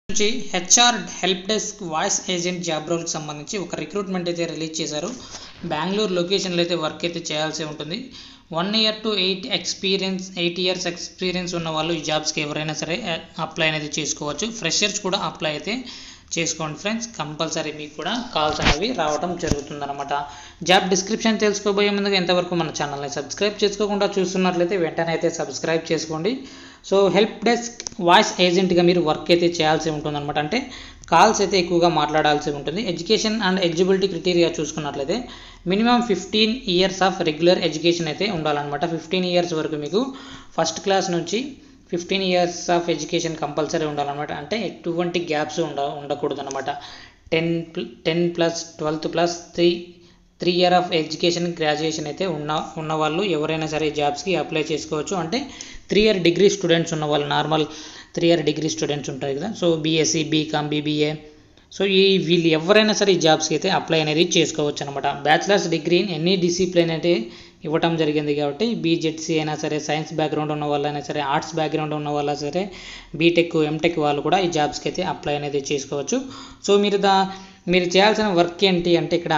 నుంచి HR help desk voice agent job రోల్కి సంబంధించి ఒక రిక్రూట్మెంట్ అయితే రిలీజ్ చేశారు బెంగళూరు లొకేషన్లో అయితే వర్క్ అయితే చేయాల్సి ఉంటుంది one year to eight experience eight years experience ఉన్న వాళ్ళు ఈ జాబ్స్కి ఎవరైనా సరే అప్లై అనేది చేసుకోవచ్చు ఫ్రెషర్స్ కూడా అప్లై అయితే చేసుకోండి ఫ్రెండ్స్ కంపల్సరీ మీకు కూడా కాల్స్ అనేవి రావడం జరుగుతుందన్నమాట జాబ్ డిస్క్రిప్షన్ తెలుసుకోబోయే ముందుగా ఎంతవరకు మన ఛానల్ని సబ్స్క్రైబ్ చేసుకోకుండా చూస్తున్నట్లయితే వెంటనే అయితే సబ్స్క్రైబ్ చేసుకోండి సో హెల్ప్ డెస్క్ వాయిస్ ఏజెంట్గా మీరు వర్క్ అయితే చేయాల్సి ఉంటుందన్నమాట అంటే కాల్స్ అయితే ఎక్కువగా మాట్లాడాల్సి ఉంటుంది ఎడ్యుకేషన్ అండ్ ఎలిజిబిలిటీ క్రిటీరియా చూసుకున్నట్లయితే minimum fifteen years of regular education అయితే ఉండాలన్నమాట ఫిఫ్టీన్ ఇయర్స్ వరకు మీకు ఫస్ట్ క్లాస్ నుంచి fifteen years of education compulsory ఉండాలన్నమాట అంటే ఎటువంటి గ్యాప్స్ ఉండ ఉండకూడదు అనమాట ten ten plus twelfth plus three three year of education graduation అయితే ఉన్న ఉన్న వాళ్ళు ఎవరైనా సరే జాబ్స్కి అప్లై చేసుకోవచ్చు అంటే త్రీ ఇయర్ డిగ్రీ స్టూడెంట్స్ ఉన్న వాళ్ళు normal three year degree students ఉంటాయి కదా so BSc BCom BBA so ఈ వీళ్ళు ఎవరైనా సరే ఈ జాబ్స్కి అయితే అప్లై అనేది చేసుకోవచ్చు అనమాట bachelors degree in any discipline అయితే ఇవ్వటం జరిగింది కాబట్టి బీజెడ్సీ అయినా సరే సైన్స్ బ్యాక్గ్రౌండ్ ఉన్న వాళ్ళైనా సరే ఆర్ట్స్ బ్యాక్గ్రౌండ్ ఉన్న వాళ్ళ సరే బీటెక్ ఎంటెక్ వాళ్ళు కూడా ఈ జాబ్స్కి అయితే అప్లై అనేది చేసుకోవచ్చు సో మీరు దా మీరు చేయాల్సిన వర్క్ ఏంటి అంటే ఇక్కడ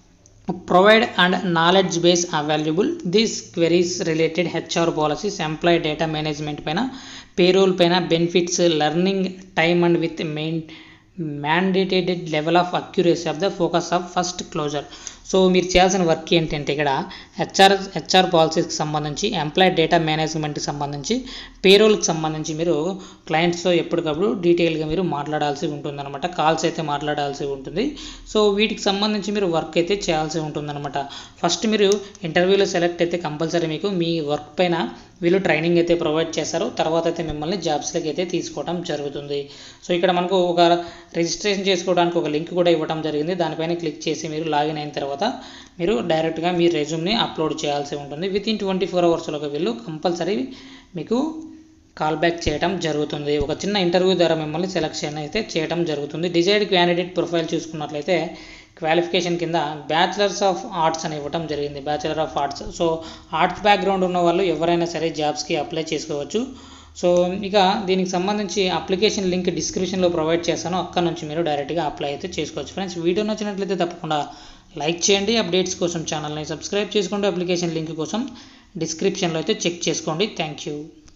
provide and knowledge base available these queries related HR policies employee data management పైన పేరోల్ పైన benefits learning time and with main mandated level of accuracy of the focus of first closure so మీరు చేయాల్సిన work ఏంటంటే ఇక్కడ HR HR పాలసీస్కి సంబంధించి employee data మేనేజ్మెంట్కి సంబంధించి పేరోల్కి సంబంధించి మీరు క్లయింట్స్తో ఎప్పటికప్పుడు డీటెయిల్గా మీరు మాట్లాడాల్సి ఉంటుందన్నమాట కాల్స్ అయితే మాట్లాడాల్సి ఉంటుంది సో వీటికి సంబంధించి మీరు వర్క్ అయితే చేయాల్సి ఉంటుందన్నమాట ఫస్ట్ మీరు ఇంటర్వ్యూలో సెలెక్ట్ అయితే కంపల్సరీ మీకు మీ వర్క్ పైన వీళ్ళు ట్రైనింగ్ అయితే ప్రొవైడ్ చేస్తారు తర్వాత అయితే మిమ్మల్ని జాబ్స్లోకి అయితే తీసుకోవడం జరుగుతుంది సో ఇక్కడ మనకు ఒక రిజిస్ట్రేషన్ చేసుకోవడానికి ఒక లింక్ కూడా ఇవ్వడం జరిగింది దానిపైన క్లిక్ చేసి మీరు లాగిన్ అయిన తర్వాత మీరు డైరెక్ట్గా మీ రెజ్యూమ్ని అప్లోడ్ చేయాల్సి ఉంటుంది విత్ ఇన్ ట్వంటీ ఫోర్ అవర్స్లోకి వీళ్ళు కంపల్సరీ మీకు కాల్ బ్యాక్ చేయడం జరుగుతుంది ఒక చిన్న ఇంటర్వ్యూ ద్వారా మిమ్మల్ని సెలెక్షన్ అయితే చేయడం జరుగుతుంది డిజైర్డ్ క్యాండిడేట్ ప్రొఫైల్ చూసుకున్నట్లయితే క్వాలిఫికేషన్ కింద బ్యాచిలర్స్ ఆఫ్ ఆర్ట్స్ అని ఇవ్వడం జరిగింది bachelor of arts so arts background ఉన్న వాళ్ళు ఎవరైనా సరే జాబ్స్కి అప్లై చేసుకోవచ్చు సో ఇక దీనికి సంబంధించి అప్లికేషన్ లింక్ డిస్క్రిప్షన్లో ప్రొవైడ్ చేస్తాను అక్కడ నుంచి మీరు డైరెక్ట్గా అప్లై అయితే చేసుకోవచ్చు ఫ్రెండ్స్ వీడియో నచ్చినట్లయితే తప్పకుండా లైక్ చేయండి అప్డేట్స్ కోసం ఛానల్ని సబ్స్క్రైబ్ చేసుకోండి అప్లికేషన్ లింక్ కోసం డిస్క్రిప్షన్లో అయితే చెక్ చేసుకోండి థ్యాంక్ యూ